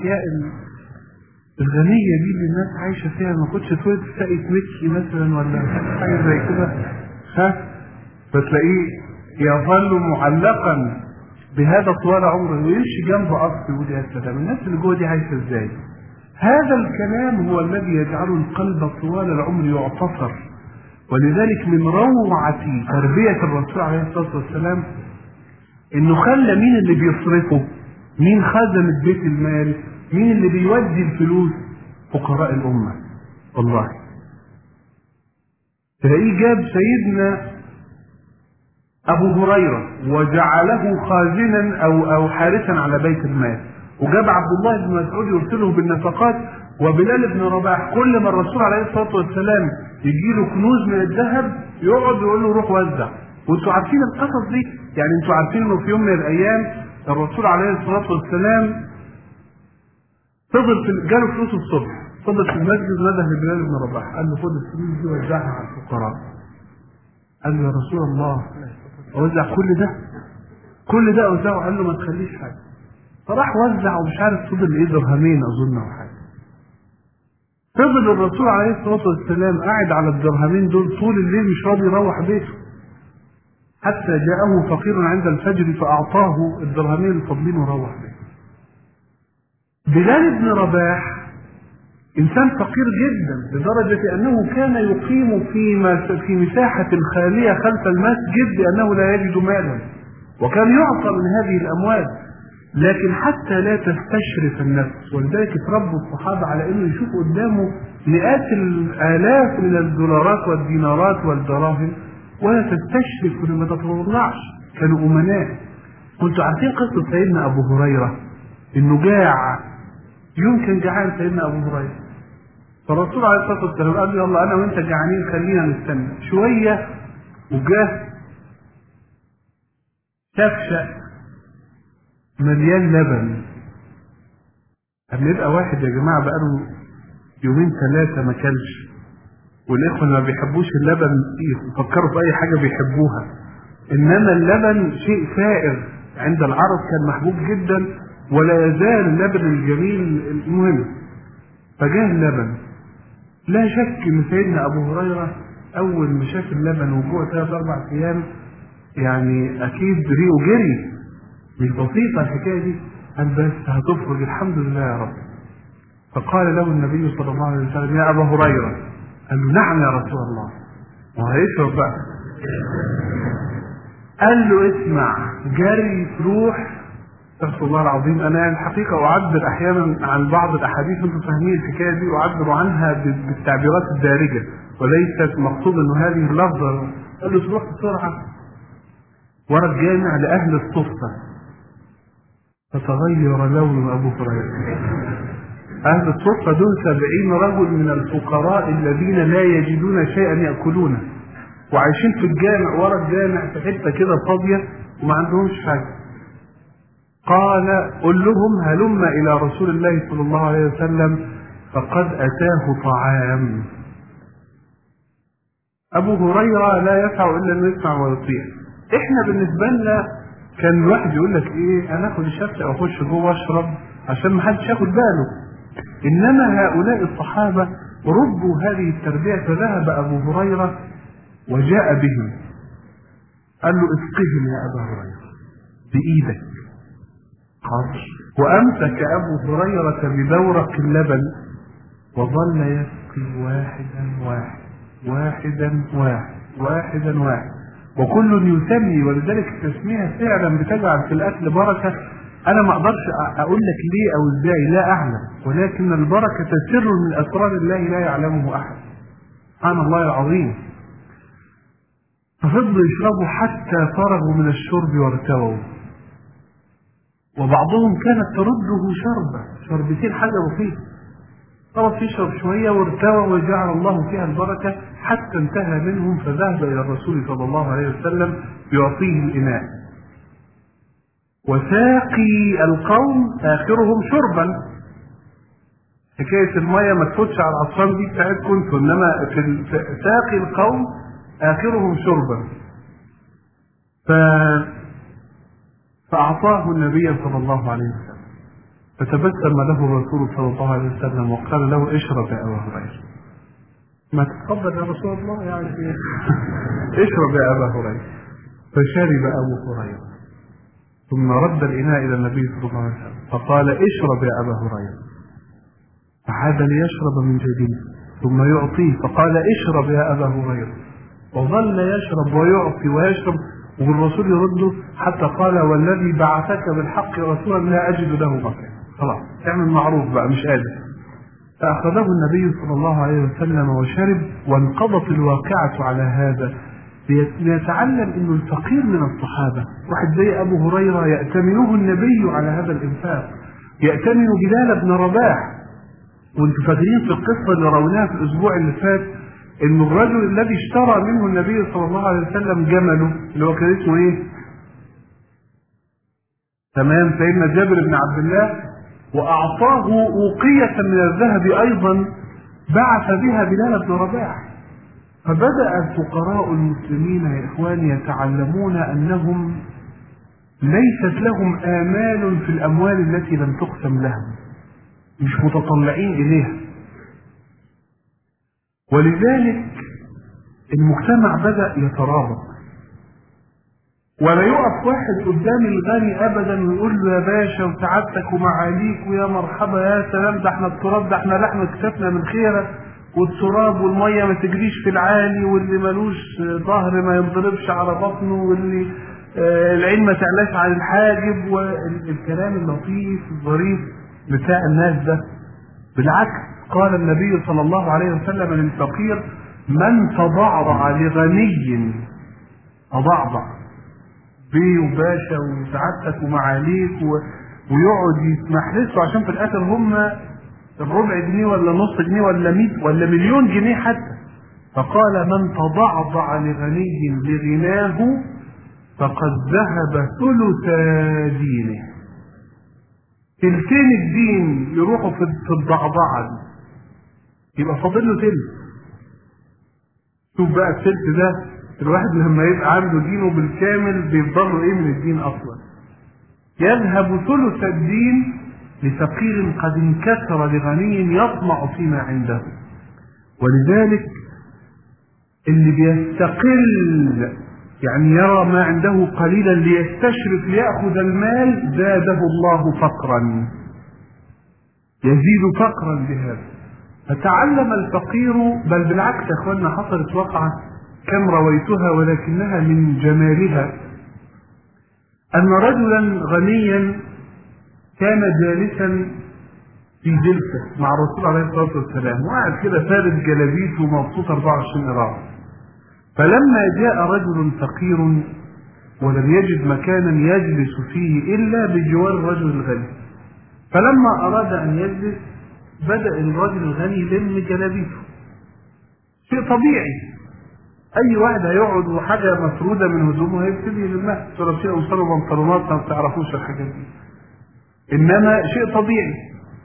الاشياء الغنية دي اللي الناس عايشة فيها ما كنتش تقول تلاقي ميكي مثلا ولا حاجة زي كده ها فتلاقيه يظل معلقا بهذا طوال عمره ويمشي جنبه قصر يقول يا سلام الناس اللي جوه دي عايشة ازاي؟ هذا الكلام هو الذي يجعل القلب طوال العمر يعتصر ولذلك من روعة تربية الرسول عليه الصلاة والسلام انه خلى مين اللي بيصرفه مين خزنة بيت المال مين اللي بيودي الفلوس فقراء الأمة والله تلاقيه جاب سيدنا أبو هريرة وجعله خازنا أو أو حارسا على بيت المال وجاب عبد الله بن مسعود يرسله بالنفقات وبلال بن رباح كل ما الرسول عليه الصلاة والسلام يجي له كنوز من الذهب يقعد يقول له روح وزع وانتوا عارفين القصص دي يعني انتوا عارفين انه في يوم من الايام الرسول عليه الصلاة والسلام فضل في جاله فلوس الصبح فضل في المسجد نده لبلال بن رباح قال له خد الفلوس دي وزعها على الفقراء قال له يا رسول الله اوزع كل ده كل ده اوزعه قال له ما تخليش حاجه فراح وزع ومش عارف فضل ايه درهمين اظن او حاجه فضل الرسول عليه الصلاه والسلام قاعد على الدرهمين دول طول الليل مش راضي يروح بيته حتى جاءه فقير عند الفجر فاعطاه الدرهمين الفاضلين وروح بيته بلال بن رباح انسان فقير جدا لدرجه انه كان يقيم في في مساحه خاليه خلف المسجد لانه لا يجد مالا وكان يعطى من هذه الاموال لكن حتى لا تستشرف النفس ولذلك اتربوا الصحابه على انه يشوف قدامه مئات الالاف من الدولارات والدينارات والدراهم ولا تستشرف وما تتطلعش كانوا امناء كنتوا عارفين قصه سيدنا ابو هريره انه جاع يمكن جعان سيدنا ابو هريره فالرسول عليه الصلاه والسلام قال له يلا انا وانت جعانين خلينا نستنى شويه وجاه شفشق مليان لبن أما يبقى واحد يا جماعة بقاله يومين ثلاثة ما كلش والإخوة ما بيحبوش اللبن يفكروا في أي حاجة بيحبوها إنما اللبن شيء سائر عند العرب كان محبوب جدا ولا يزال اللبن الجميل المهم فجاء اللبن لا شك ان سيدنا ابو هريره اول ما شاف اللبن وجوع ثلاث اربع ايام يعني اكيد ريقه جري مش بسيطه الحكايه دي قال بس هتفرج الحمد لله يا رب فقال له النبي صلى الله عليه وسلم يا ابا هريره قال له نعم يا رسول الله وهيشرب بقى قال له اسمع جري تروح استغفر الله العظيم انا الحقيقه اعبر احيانا عن بعض الاحاديث انتم فاهمين الحكايه دي اعبر عنها بالتعبيرات الدارجه وليست مقصود انه هذه اللفظه قال له تروح بسرعه ورا الجامع لاهل الصفه فتغير لون ابو هريره اهل الصفه دول سبعين رجل من الفقراء الذين لا يجدون شيئا ياكلونه وعايشين في الجامع ورا الجامع في حته كده فاضيه وما عندهمش حاجه قال قل لهم هلم إلى رسول الله صلى الله عليه وسلم فقد أتاه طعام أبو هريرة لا يسع إلا أن يسمع ويطيع إحنا بالنسبة لنا كان الواحد يقول لك إيه أنا آخد الشفشة وأخش جوه أشرب عشان ما حدش ياخد باله إنما هؤلاء الصحابة ربوا هذه التربية فذهب أبو هريرة وجاء بهم قال له اسقهم يا أبا هريرة بإيدك حاضر وأمسك أبو هريرة بدورق اللبن وظل يسقي واحدا واحد واحدا واحد واحدا واحد وكل يسمي ولذلك التسمية فعلا بتجعل في الأكل بركة أنا ما أقدرش أقول لك ليه أو إزاي لا أعلم ولكن البركة سر من أسرار الله لا يعلمه أحد سبحان الله العظيم ففضلوا يشربوا حتى فرغوا من الشرب وارتووا وبعضهم كانت ترده شربة شربتين حاجة بسيطة خلاص يشرب شوية وارتوى وجعل الله فيها البركة حتى انتهى منهم فذهب إلى الرسول صلى الله عليه وسلم يعطيه الإناء وساقي القوم آخرهم شربا حكاية المية ما تفوتش على العصام دي بتاعتكم انتوا انما في ساقي القوم آخرهم شربا ف فأعطاه النبي صلى الله عليه وسلم فتبسم له الرسول صلى الله عليه وسلم وقال له اشرب يا ابا هريره ما تتفضل يا رسول الله يعني اشرب يا ابا هريره فشرب ابو هريره ثم رد الاناء الى النبي صلى الله عليه وسلم فقال اشرب يا ابا هريره فعاد ليشرب من جديد ثم يعطيه فقال اشرب يا ابا هريره وظل يشرب ويعطي ويشرب والرسول يرده حتى قال والذي بعثك بالحق رسولا لا اجد له مكان خلاص اعمل معروف بقى مش قادر فاخذه النبي صلى الله عليه وسلم وشرب وانقضت الواقعه على هذا ليتعلم انه الفقير من الصحابه واحد زي ابو هريره ياتمنه النبي على هذا الانفاق ياتمن بلال بن رباح وانتم فاكرين في القصه اللي رويناها في الاسبوع اللي فات ان الرجل الذي اشترى منه النبي صلى الله عليه وسلم جمله اللي هو كان اسمه ايه؟ تمام سيدنا جابر بن عبد الله واعطاه اوقيه من الذهب ايضا بعث بها بلال بن رباح فبدا الفقراء المسلمين يا اخواني يتعلمون انهم ليست لهم امال في الاموال التي لم تقسم لهم مش متطلعين اليها ولذلك المجتمع بدا يترابط ولا يقف واحد قدام الغني ابدا ويقول له يا باشا وسعادتك ومعاليك ويا مرحبا يا سلام ده احنا التراب ده احنا لحم كتفنا من خيرك والتراب والميه ما تجريش في العالي واللي ملوش ظهر ما ينضربش على بطنه واللي آه العين ما تعلاش على الحاجب والكلام اللطيف الظريف بتاع الناس ده بالعكس قال النبي صلى الله عليه وسلم للفقير من تضعضع لغني تضعضع بيه وباشا وسعادتك ومعاليك و... ويقعد يسمح له عشان في الاخر هم الربع جنيه ولا نص جنيه ولا 100 ولا مليون جنيه حتى فقال من تضعضع لغني لغناه فقد ذهب ثلث دينه تلتين الدين يروحوا في الضعضعه دي يبقى فاضل له تلت شوف بقى التلت ده الواحد لما يبقى عنده دينه بالكامل بيفضل له ايه من الدين اصلا يذهب ثلث الدين لفقير قد انكسر لغني يطمع فيما عنده ولذلك اللي بيستقل يعني يرى ما عنده قليلا ليستشرف ليأخذ المال زاده الله فقرا يزيد فقرا بهذا فتعلم الفقير بل بالعكس يا اخوانا حصلت وقعه كم رويتها ولكنها من جمالها أن رجلا غنيا كان جالسا في جلسة مع الرسول عليه الصلاة والسلام وقعد كده فارد جلابيته ومبسوط 24 قراءة فلما جاء رجل فقير ولم يجد مكانا يجلس فيه إلا بجوار الرجل الغني فلما أراد أن يجلس بدأ الرجل الغني يلم جلابيته شيء طبيعي اي واحد هيقعد وحاجه مفروده من هدومه هيبتدي يلمها شرابيه وصلوا بنطلونات ما بتعرفوش الحاجات دي انما شيء طبيعي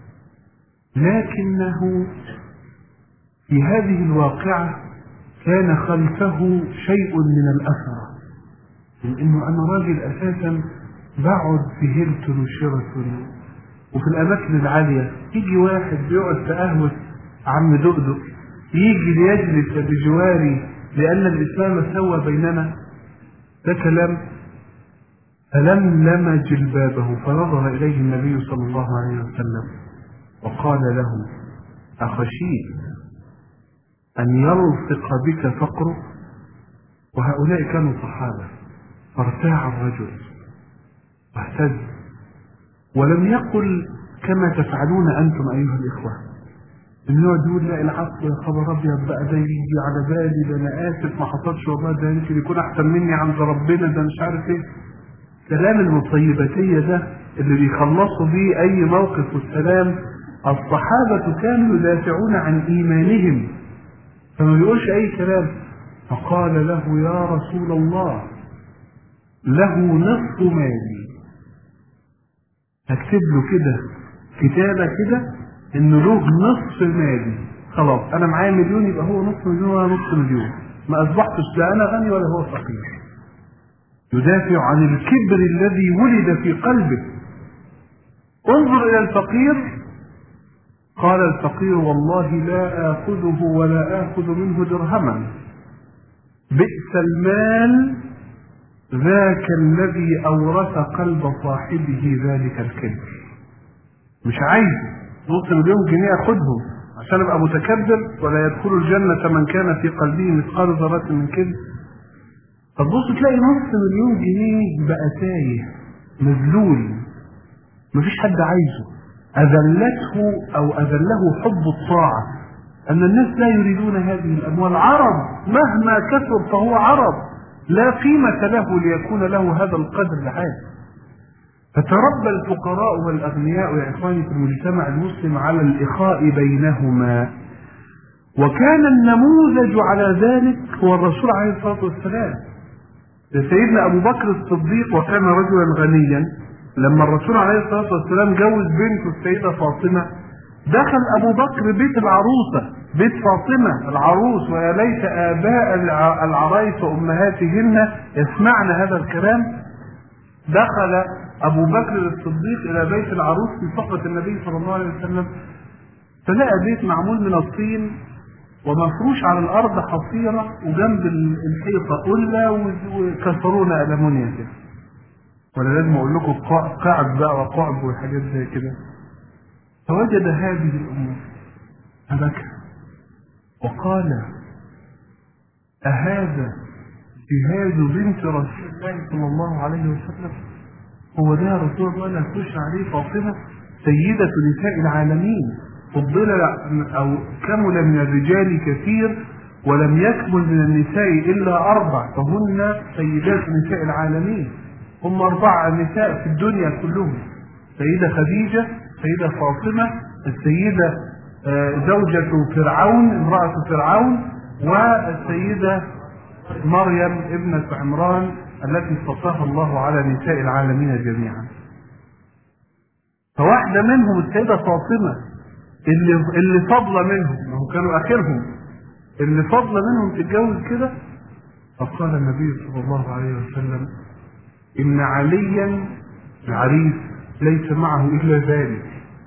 لكنه في هذه الواقعه كان خلفه شيء من الاثر من انه انا راجل اساسا بقعد في هيلتون وشيراتون وفي الاماكن العاليه يجي واحد بيقعد في قهوه عم دقدق يجي ليجلس بجواري لأن الإسلام سوى بيننا ده كلام فلملم جلبابه فنظر إليه النبي صلى الله عليه وسلم وقال له أخشيت أن يلصق بك فقرك وهؤلاء كانوا صحابة فارتاع الرجل واهتز ولم يقل كما تفعلون أنتم أيها الإخوة ان يقعد يقول لا العفو يا خبر ابيض بقى ده يجي على بالي ده انا اسف ما حصلش والله ده يمكن يكون احسن مني عند ربنا ده مش عارف ايه كلام المطيباتية ده اللي بيخلصوا بيه اي موقف والسلام الصحابة كانوا يدافعون عن ايمانهم فما بيقولش اي كلام فقال له يا رسول الله له نصف مالي هكتب له كده كتابة كده انه له نصف مالي خلاص انا معايا مليون يبقى هو نصف مليون وانا نصف مليون ما اصبحتش لا انا غني ولا هو فقير يدافع عن الكبر الذي ولد في قلبه انظر إلى الفقير قال الفقير والله لا آخذه ولا آخذ منه درهما بئس المال ذاك الذي أورث قلب صاحبه ذلك الكبر مش عايز نص مليون جنيه أخذهم عشان أبقى متكبر ولا يدخل الجنة من كان في قلبه مثقال ذرة من كبر فتبص تلاقي نص مليون جنيه بقى تايه مذلول مفيش حد عايزه أذلته أو أذله حب الطاعة أن الناس لا يريدون هذه الأموال عرض مهما كثر فهو عرض لا قيمة له ليكون له هذا القدر العام فتربى الفقراء والأغنياء يا إخواني في المجتمع المسلم على الإخاء بينهما وكان النموذج على ذلك هو الرسول عليه الصلاة والسلام سيدنا أبو بكر الصديق وكان رجلا غنيا لما الرسول عليه الصلاة والسلام جوز بنته السيدة فاطمة دخل أبو بكر بيت العروسة بيت فاطمة العروس ويا ليت آباء العرايس وأمهاتهن يسمعن هذا الكلام دخل أبو بكر الصديق إلى بيت العروس في صحبة النبي صلى الله عليه وسلم فلقى بيت معمول من الطين ومفروش على الأرض حصيرة وجنب الحيطة قلة وكسرونا ألمونيا كده ولا لازم أقول لكم قاعد بقى وقعب وحاجات زي كده فوجد هذه الأمور فبكى وقال أهذا جهاز بنت رسول الله صلى الله عليه وسلم هو ده رسول الله لا تخش عليه فاطمة سيدة نساء العالمين فضل أو كمل من الرجال كثير ولم يكمل من النساء إلا أربع فهن سيدات نساء العالمين هم أربع نساء في الدنيا كلهم سيدة خديجة سيدة فاطمة السيدة زوجة فرعون امرأة فرعون والسيدة مريم ابنة عمران التي اصطفاها الله على نساء العالمين جميعا فواحدة منهم السيدة فاطمة اللي اللي فضل منهم ما هو كانوا آخرهم اللي فضل منهم تتجوز كده فقال النبي صلى الله عليه وسلم إن عليا العريس ليس معه إلا ذلك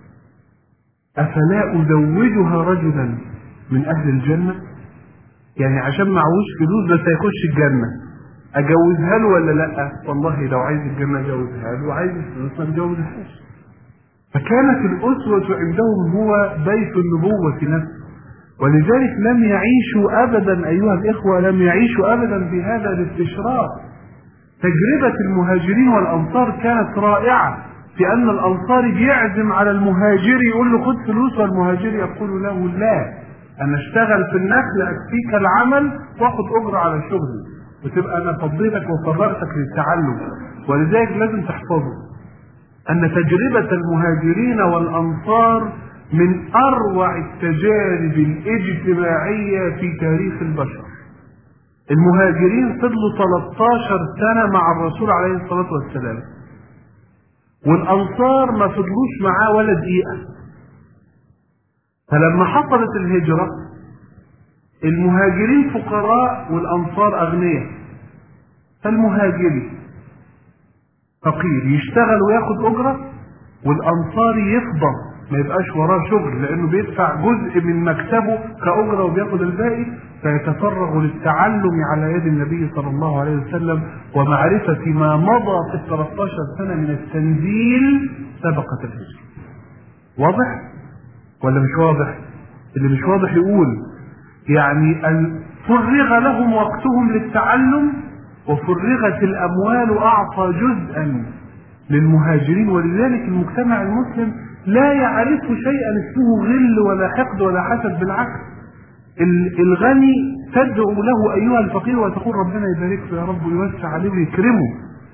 أفلا أزوجها رجلا من أهل الجنة يعني عشان معهوش فلوس بس هيخش الجنة أجوزها له ولا لأ والله لو عايز الجنة أجوزها له وعايز الفلوس ما أجوزهاش فكانت الأسوة عندهم هو بيت النبوة نفسه ولذلك لم يعيشوا أبدا أيها الإخوة لم يعيشوا أبدا بهذا الاستشراق تجربة المهاجرين والأنصار كانت رائعة في أن الأنصار بيعزم على المهاجر يقول له خد فلوس والمهاجر يقول له لا أنا اشتغل في النخل أكفيك العمل وآخد أجرة على شغلي وتبقى أنا فضيلك وصبرتك للتعلم ولذلك لازم تحفظه أن تجربة المهاجرين والأنصار من أروع التجارب الاجتماعية في تاريخ البشر المهاجرين فضلوا 13 سنة مع الرسول عليه الصلاة والسلام والأنصار ما فضلوش معاه ولا دقيقة فلما حصلت الهجرة المهاجرين فقراء والأنصار أغنياء فالمهاجري فقير يشتغل وياخد أجرة والأنصاري يفضى ما يبقاش وراه شغل لأنه بيدفع جزء من مكسبه كأجرة وبياخد الباقي فيتفرغ للتعلم على يد النبي صلى الله عليه وسلم ومعرفة ما مضى في ال 13 سنة من التنزيل سبقت الهجرة. واضح؟ ولا مش واضح؟ اللي مش واضح يقول يعني أن فرغ لهم وقتهم للتعلم وفرغت الأموال أعطى جزءا للمهاجرين ولذلك المجتمع المسلم لا يعرف شيئا اسمه غل ولا حقد ولا حسد بالعكس الغني تدعو له ايها الفقير وتقول ربنا يبارك له يا رب ويوسع عليه ويكرمه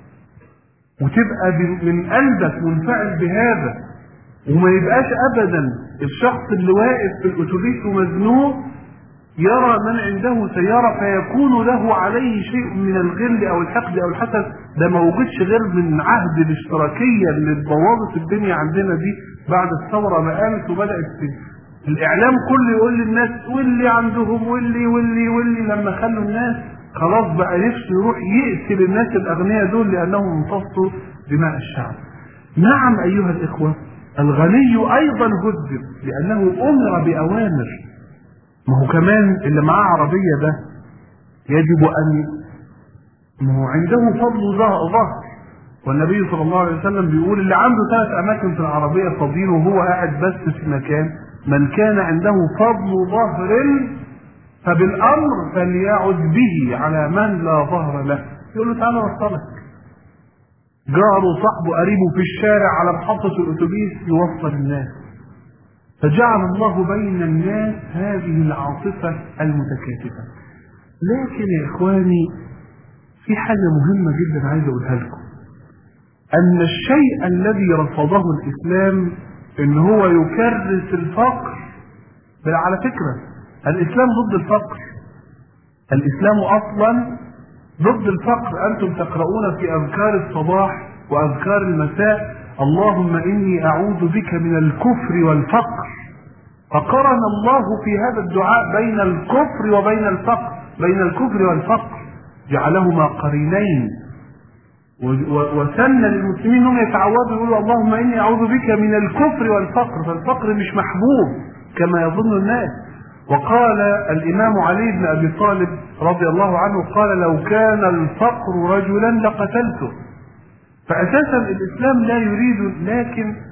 وتبقى من قلبك منفعل بهذا وما يبقاش ابدا الشخص اللي واقف في الاتوبيس ومزنوق يرى من عنده سيارة فيكون له عليه شيء من الغل أو الحقد أو الحسد ده ما وجدش غير من عهد الاشتراكية اللي بوظت الدنيا عندنا دي بعد الثورة ما قامت وبدأت الإعلام كله يقول للناس واللي عندهم واللي واللي واللي لما خلوا الناس خلاص بقى نفسه يروح يقتل الناس الأغنياء دول لأنهم امتصوا دماء الشعب. نعم أيها الإخوة الغني أيضا هذب لأنه أمر بأوامر ما هو كمان اللي معاه عربية ده يجب أن ما هو عنده فضل ظهر والنبي صلى الله عليه وسلم بيقول اللي عنده ثلاث أماكن في العربية فاضيين وهو قاعد بس في مكان من كان عنده فضل ظهر فبالأمر فليعد به على من لا ظهر له يقول له تعالى وصلك جاره صاحبه قريبه في الشارع على محطة الأتوبيس يوصل الناس فجعل الله بين الناس هذه العاطفة المتكاتفة لكن يا إخواني في حاجة مهمة جدا عايز أقولها لكم أن الشيء الذي رفضه الإسلام إن هو يكرس الفقر بل على فكرة الإسلام ضد الفقر الإسلام أصلا ضد الفقر أنتم تقرؤون في أذكار الصباح وأذكار المساء اللهم إني أعوذ بك من الكفر والفقر فقرن الله في هذا الدعاء بين الكفر وبين الفقر بين الكفر والفقر جعلهما قرينين وسن للمسلمين انهم يتعودوا يقولوا اللهم اني اعوذ بك من الكفر والفقر فالفقر مش محبوب كما يظن الناس وقال الامام علي بن ابي طالب رضي الله عنه قال لو كان الفقر رجلا لقتلته فاساسا الاسلام لا يريد لكن